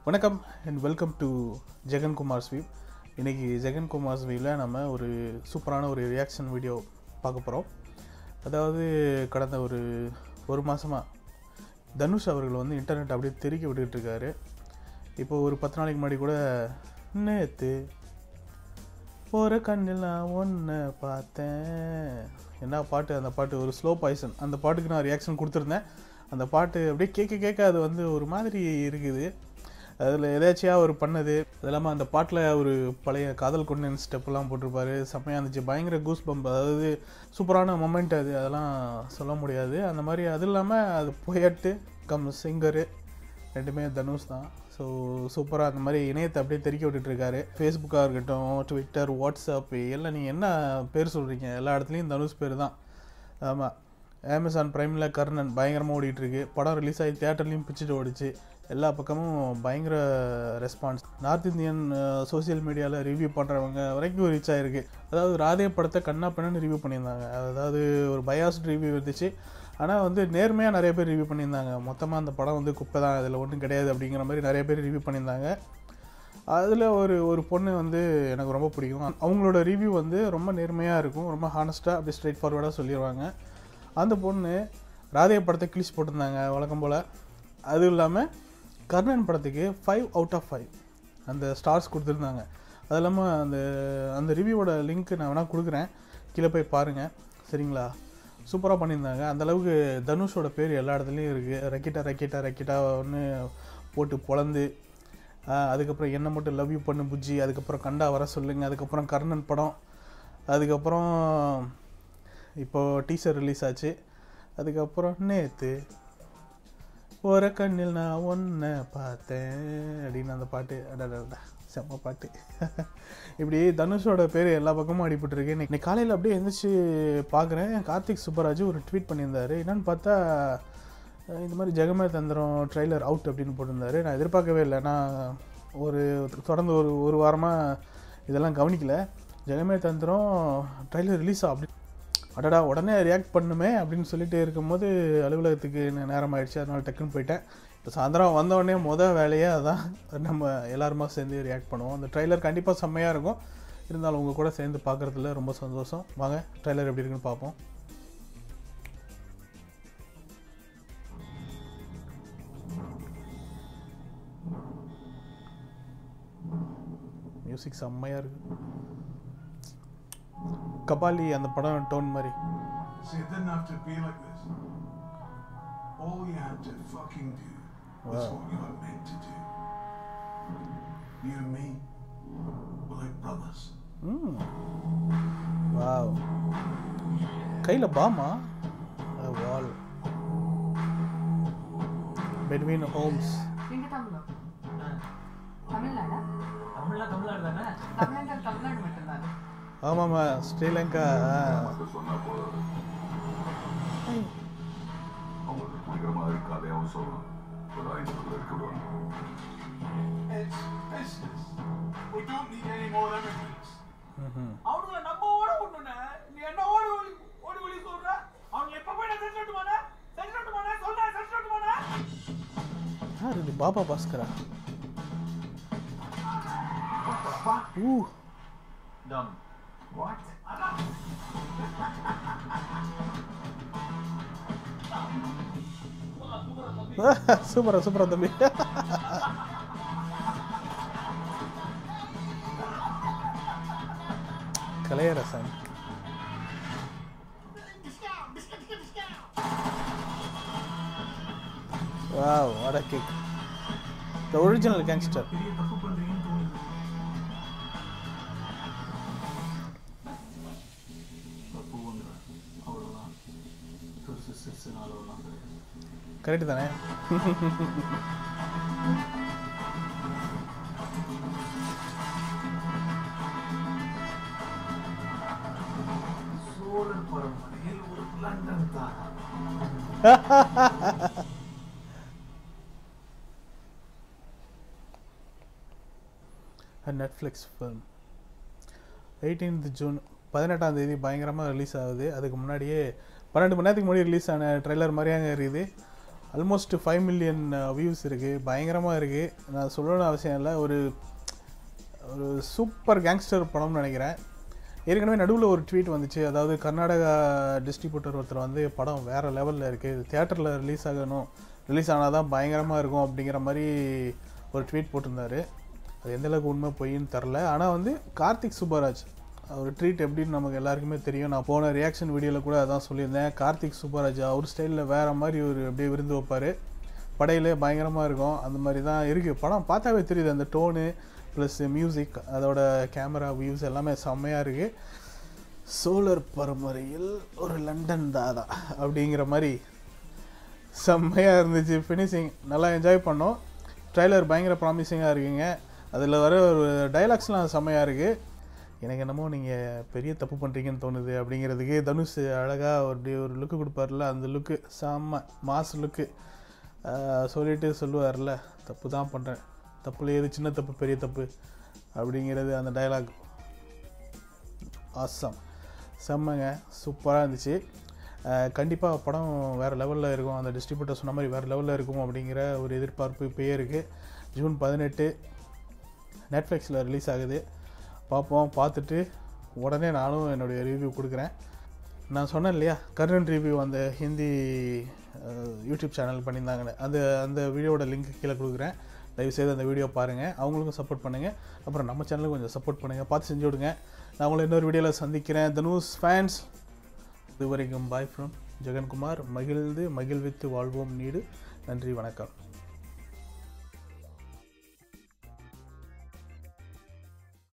வணக்கம் and welcome to Jegankumar ஸ்வீப் இன்றைக்கி ஜெகன்குமார் ஸ்வீவில் நம்ம ஒரு சூப்பரான ஒரு ரியாக்ஷன் வீடியோ பார்க்க போகிறோம் அதாவது கடந்த ஒரு ஒரு மாதமாக தனுஷ் அவர்கள் வந்து இன்டர்நெட் அப்படியே தெருக்கி விட்டுக்கிட்டு இருக்காரு இப்போ ஒரு பத்து நாளைக்கு முன்னாடி கூட நேற்று ஒரு கண்ணில் நான் ஒன்று பார்த்தேன் என்ன பாட்டு அந்த பாட்டு ஒரு ஸ்லோ பாய்சன் அந்த பாட்டுக்கு நான் ரியாக்ஷன் கொடுத்துருந்தேன் அந்த பாட்டு அப்படியே கேட்க கேட்க அது வந்து ஒரு மாதிரி இருக்குது அதில் எதாச்சியா அவர் பண்ணது அது இல்லாமல் அந்த பாட்டில் ஒரு பழைய காதல் கொண்டேன் ஸ்டெப்லாம் போட்டிருப்பாரு செம்மையாக இருந்துச்சு பயங்கர கூஸ் பம்ப் அதாவது சூப்பரான மொமெண்ட் அது அதெல்லாம் சொல்ல முடியாது அந்த மாதிரி அது இல்லாமல் அது போயட்டு கம் சிங்கரு ரெண்டுமே தனுஷ் தான் ஸோ சூப்பராக அந்த மாதிரி இணையத்தை அப்படியே தெறிக்க விட்டுட்டு இருக்காரு ஃபேஸ்புக்காக இருக்கட்டும் ட்விட்டர் வாட்ஸ்அப் எல்லாம் நீங்கள் என்ன பேர் சொல்கிறீங்க எல்லா இடத்துலையும் தனுஷ் பேர் தான் ஆமாம் அமேசான் ப்ரைமில் கர்ணன் பயங்கரமாக ஓடிட்டு இருக்கு படம் ரிலீஸ் ஆகி தேட்டர்லேயும் பிச்சுட்டு ஓடிச்சு எல்லா பக்கமும் பயங்கர ரெஸ்பான்ஸ் நார்த் இந்தியன் சோசியல் மீடியாவில் ரிவ்யூ பண்ணுறவங்க வரைக்கும் ரீச் ஆகிருக்கு அதாவது ராதே படத்தை கண்ணா பண்ணு ரிவ்யூ பண்ணியிருந்தாங்க அதாவது ஒரு பயாஸ்ட் ரிவ்யூ இருந்துச்சு ஆனால் வந்து நேர்மையாக நிறைய பேர் ரிவ்யூ பண்ணியிருந்தாங்க மொத்தமாக அந்த படம் வந்து குப்பை தான் அதில் ஒன்றும் கிடையாது அப்படிங்கிற மாதிரி நிறைய பேர் ரிவ்யூ பண்ணியிருந்தாங்க அதில் ஒரு ஒரு பொண்ணு வந்து எனக்கு ரொம்ப பிடிக்கும் அவங்களோட ரிவ்யூ வந்து ரொம்ப நேர்மையாக இருக்கும் ரொம்ப ஹானஸ்ட்டாக அப்படி ஸ்ட்ரைட் ஃபார்வர்டாக சொல்லிடுவாங்க அந்த பொண்ணு ராதே படத்தை கிழிச்சு போட்டிருந்தாங்க வழக்கம் போல் அதுவும் இல்லாமல் கர்ணன் படத்துக்கு ஃபைவ் அவுட் ஆஃப் ஃபைவ் அந்த ஸ்டார்ஸ் கொடுத்துருந்தாங்க அது இல்லாமல் அந்த அந்த ரிவ்யூவோட லிங்க் நான் வேணால் கொடுக்குறேன் கீழே போய் பாருங்கள் சரிங்களா சூப்பராக பண்ணியிருந்தாங்க அந்தளவுக்கு தனுஷோட பேர் எல்லா இடத்துலையும் இருக்குது ரக்கிட்டா ரக்கிட்டா ரக்கிட்டா ஒன்று போட்டு பொழந்து அதுக்கப்புறம் என்ன மட்டும் லவ் யூ பண்ணு புஜ்ஜி அதுக்கப்புறம் கண்டா வர சொல்லுங்க அதுக்கப்புறம் கர்ணன் படம் அதுக்கப்புறம் இப்போது டீசர் ரிலீஸ் ஆச்சு அதுக்கப்புறம் நேற்று ஒரு கண்ணில் நான் ஒன்றை பார்த்தேன் அப்படின்னு அந்த பாட்டு அடடா செம்ம பாட்டு இப்படி தனுஷோட பேர் எல்லா பக்கமும் அடிபட்டுருக்கு இன்னைக்கு காலையில் அப்படியே எழுந்திரிச்சு பார்க்குறேன் கார்த்திக் சுப்பராஜ் ஒரு ட்வீட் பண்ணியிருந்தாரு என்னன்னு பார்த்தா இந்த மாதிரி ஜெகமே தந்திரம் ட்ரெய்லர் அவுட் அப்படின்னு போட்டிருந்தாரு நான் எதிர்பார்க்கவே இல்லை நான் ஒரு தொடர்ந்து ஒரு ஒரு வாரமாக இதெல்லாம் கவனிக்கல ஜெகமே தந்திரம் ட்ரெய்லர் ரிலீஸ் ஆகும் அப்படி அடடா உடனே ரியாக்ட் பண்ணுமே அப்படின்னு சொல்லிட்டு இருக்கும்போது அலுவலகத்துக்கு நேரம் ஆயிடுச்சு அதனால டக்குன்னு போயிட்டேன் இப்போ சாயந்தரம் வந்தோடனே மொதல் வேலையே அதான் நம்ம எல்லாருமா சேர்ந்து ரியாக்ட் பண்ணுவோம் அந்த ட்ரைலர் கண்டிப்பாக செம்மையாக இருக்கும் இருந்தாலும் உங்கள் கூட சேர்ந்து பார்க்குறதுல ரொம்ப சந்தோஷம் வாங்க ட்ரைலர் எப்படி இருக்குன்னு பார்ப்போம் மியூசிக் செம்மையாக இருக்கு கபாலி அந்த படம் டோன் மாதிரி See, it didn't have to be like this. All you had to fucking do was Wow. what you were meant to do. You and me were like brothers. ம் wow கையில் பாமா வால் between Holmes நீங்க தமிழா தமிழ்நாடா தமிழ்ல தமிழ்நாடு தானே தமிழ்நாடு தமிழ்நாடு மட்டும்தானே ஆமாம்மா ஸ்ரீலங்கா மட்டும் சொன்னா போதும் அவங்களுக்கு பிடிக்கிற மாதிரி கதையாவும் சொல்லலாம் ஒரு ஐநூறு இருக்க விடுவாங்க It's business. We don't need any more immigrants. ம்ஹும். அவனுங்களை நம்ம ஓட விடணும்னே நீ என்ன ஓடி ஓடி ஓடி ஓடி சொல்ற அவங்க எப்ப போய் நான் சென்ட் விட்டுமானே சென்ட் விட்டுமானே சொல்றேன் சென்ட் விட்டுமானே யார் இது பாபா பாஸ்கரா ஊ டம் What? சூப்பரா சூப்பரா தம்பி Kalaiyarasan wow what a kick the original gangster பெரிய தப்பு பண்றீங்கன்னு தோணுது தப்பு ஒன்று அவ்வளோதான் பெருசு சிறுசுன்னு அளவுலாம் கிடையாது கரெக்ட் தானே சோழர் பரம்பரையில் ஒரு லண்டன் தான் நெட்ஃப்ளிக்ஸ் ஃபிலிம் எயிட்டீன்த் ஜூன் பதினெட்டாம் தேதி பயங்கரமாக ரிலீஸ் ஆகுது அதுக்கு முன்னாடியே பன்னெண்டு மணி நேரத்துக்கு முன்னாடி ரிலீஸ் ஆன ட்ரெய்லர் மாதிரியாங்க இருக்குது ஆல்மோஸ்ட் ஃபைவ் மில்லியன் வியூஸ் இருக்குது பயங்கரமாக இருக்குது நான் சொல்லணும்னு அவசியம் இல்லை ஒரு ஒரு சூப்பர் கேங்ஸ்டர் படம்னு நினைக்கிறேன் ஏற்கனவே நடுவில் ஒரு ட்வீட் வந்துச்சு அதாவது கர்நாடகா டிஸ்ட்ரிபியூட்டர் ஒருத்தர் வந்து படம் வேறு லெவலில் இருக்குது தியேட்டரில் ரிலீஸ் ஆகணும் ரிலீஸ் ஆனால் தான் பயங்கரமாக இருக்கும் அப்படிங்கிற மாதிரி ஒரு ட்வீட் போட்டிருந்தாரு அது எந்த அளவுக்கு உண்மை பொய்ன்னு தெரில ஆனால் வந்து கார்த்திக் சுப்பராஜ் அவர் ட்ரீட் எப்படின்னு நமக்கு எல்லாருக்குமே தெரியும் நான் போன ரியாக்ஷன் வீடியோவில் கூட அதான் சொல்லியிருந்தேன் கார்த்திக் சுப்பராஜ் அவர் ஸ்டைலில் வேறு மாதிரி ஒரு அப்படியே விருந்து வைப்பார் படையிலே பயங்கரமாக இருக்கும் அந்த மாதிரி தான் இருக்குது படம் பார்த்தாவே தெரியுது அந்த டோனு ப்ளஸ் மியூசிக் அதோட கேமரா வியூஸ் எல்லாமே செம்மையாக இருக்குது சோலர் பரம்பரையில் ஒரு லண்டன் தாதா அப்படிங்கிற மாதிரி செம்மையாக இருந்துச்சு ஃபினிஷிங் நல்லா என்ஜாய் பண்ணோம் ட்ரைலர் பயங்கர ப்ராமிசிங்காக இருக்குங்க அதில் வர ஒரு டைலாக்ஸ்லாம் செம்மையாக இருக்குது எனக்கு என்னமோ நீங்கள் பெரிய தப்பு பண்ணுறீங்கன்னு தோணுது அப்படிங்கிறதுக்கு தனுஷ் அழகாக ஒரு அப்படியே ஒரு லுக்கு கொடுப்பார்ல அந்த லுக்கு செம்ம மாஸ் லுக்கு சொல்லிட்டு சொல்லுவார்ல தப்பு தான் பண்ணுறேன் தப்புல எது சின்ன தப்பு பெரிய தப்பு அப்படிங்கிறது அந்த டயலாக் ஆசம் செம்மங்க சூப்பராக இருந்துச்சு கண்டிப்பாக படம் வேறு லெவலில் இருக்கும் அந்த டிஸ்ட்ரிபியூட்டர் சொன்ன மாதிரி வேறு லெவலில் இருக்கும் அப்படிங்கிற ஒரு எதிர்பார்ப்பு இப்போயே இருக்குது ஜூன் பதினெட்டு நெட்ஃப்ளிக்ஸில் ரிலீஸ் ஆகுது பார்ப்போம் பார்த்துட்டு உடனே நானும் என்னுடைய ரிவ்யூ கொடுக்குறேன் நான் சொன்னேன் இல்லையா கர்ணன் ரிவ்யூ அந்த ஹிந்தி அஹ், யூடியூப் சேனல் பண்ணியிருந்தாங்கன்னு அந்த அந்த வீடியோட லிங்க் கீழே கொடுக்குறேன் தயவுசெய்து அந்த வீடியோ பாருங்கள் அவங்களுக்கும் சப்போர்ட் பண்ணுங்கள் அப்புறம் நம்ம சேனலுக்கு கொஞ்சம் சப்போர்ட் பண்ணுங்கள் பார்த்து செஞ்சு விடுங்க நான் உங்களை இன்னொரு வீடியோவில் சந்திக்கிறேன் தனுஷ் ஃபேன்ஸ் இது வரைக்கும் பாய் ஃப்ரம் ஜெகன்குமார் மகிழ்ந்து மகிழ்வித்து வாழ்வோம் நீடு நன்றி வணக்கம்